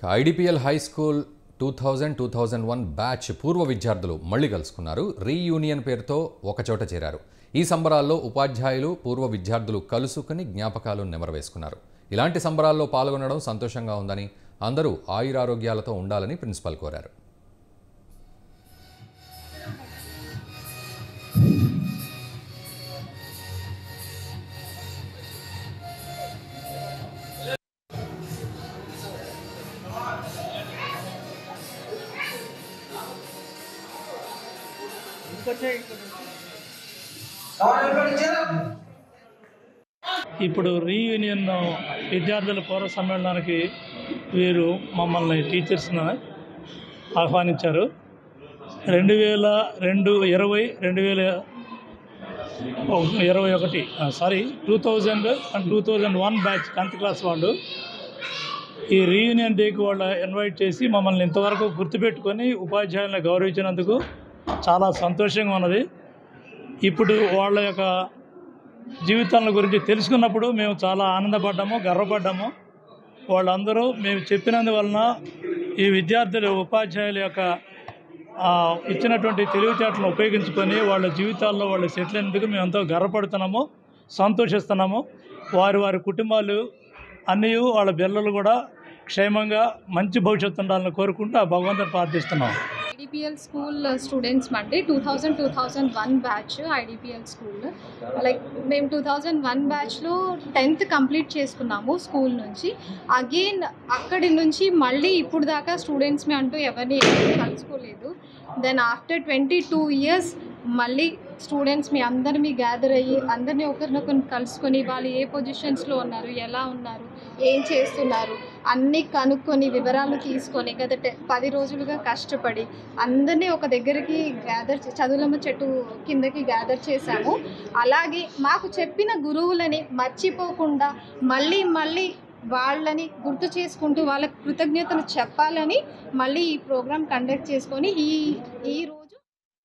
IDPL high school two thousand two thousand one batch పూర్వ విద్యార్థులు మళ్ళీ కలుసుకున్నారు రీయూనియన్ పేరుతో ఒకచోట చేరారు ఈ సంబరాల్లో ఉపాధ్యాయులు పూర్వ విద్యార్థులు కలుసుకుని జ్ఞాపకాలు నెమరవేసుకున్నారు ఇలాంటి సంబరాల్లో పాల్గొనడం సంతోషంగా ఉందని అందరూ ఆయురారోగ్యాలతో ఉండాలని ప్రిన్సిపల్ కోరారు ఇప్పుడు రీయూనియన్ విద్యార్థుల పౌర సమ్మేళనానికి వీరు మమ్మల్ని టీచర్స్ని ఆహ్వానించారు రెండు వేల రెండు ఇరవై రెండు వేల ఇరవై ఒకటి sorry two thousand and two thousand one batch tenth class వాళ్ళు ఈ రీయూనియన్ డేకి వాళ్ళ ఇన్వైట్ చేసి మమ్మల్ని ఇంతవరకు గుర్తుపెట్టుకొని ఉపాధ్యాయులను గౌరవించినందుకు చాలా సంతోషంగా ఉన్నది ఇప్పుడు వాళ్ళ యొక్క జీవితాల గురించి తెలుసుకున్నప్పుడు మేము చాలా ఆనందపడ్డాము గర్వపడ్డాము వాళ్ళందరూ మేము చెప్పినందువలన ఈ విద్యార్థులు ఉపాధ్యాయుల యొక్క ఆ, ఇచ్చినటువంటి తెలివితేటలను ఉపయోగించుకొని వాళ్ళ జీవితాల్లో వాళ్ళు సెటిల్ అయినందుకు మేము ఎంతో గర్వపడుతున్నాము సంతోషిస్తున్నాము వారి వారి కుటుంబాలు అన్నీ వాళ్ళ పిల్లలు కూడా క్షేమంగా మంచి భవిష్యత్తు ఉండాలని కోరుకుంటూ ఆ భగవంతుని ప్రార్థిస్తున్నాము ఐడిపిఎల్ స్కూల్ స్టూడెంట్స్ అంటే two thousand two thousand one batch IDPL school like మేము టూ థౌజండ్ వన్ బ్యాచ్లో టెన్త్ కంప్లీట్ చేసుకున్నాము స్కూల్ నుంచి అగైన్ అక్కడి నుంచి మళ్ళీ ఇప్పుడు దాకా స్టూడెంట్స్ మీ అంటూ ఎవరిని ఎప్పుడు కలుసుకోలేదు then after twenty two years మళ్ళీ స్టూడెంట్స్ మీ అందరినీ గ్యాదర్ అయ్యి అందరినీ ఒకరినొకరిని కలుసుకొని వాళ్ళు ఏ పొజిషన్స్లో ఉన్నారు ఎలా ఉన్నారు ఏం చేస్తున్నారు అన్నీ కనుక్కొని వివరాలు తీసుకొని గత టె- పది రోజులుగా కష్టపడి అందరినీ ఒక దగ్గరికి గ్యాదర్ చదువులమ్మ చెట్టు కిందకి గ్యాదర్ చేశాము అలాగే మాకు చెప్పిన గురువులని మర్చిపోకుండా మళ్ళీ మళ్ళీ వాళ్ళని గుర్తు చేసుకుంటూ వాళ్ళకి కృతజ్ఞతలు చెప్పాలని మళ్ళీ ఈ ప్రోగ్రామ్ కండక్ట్ చేసుకొని ఈ ఈ రోజు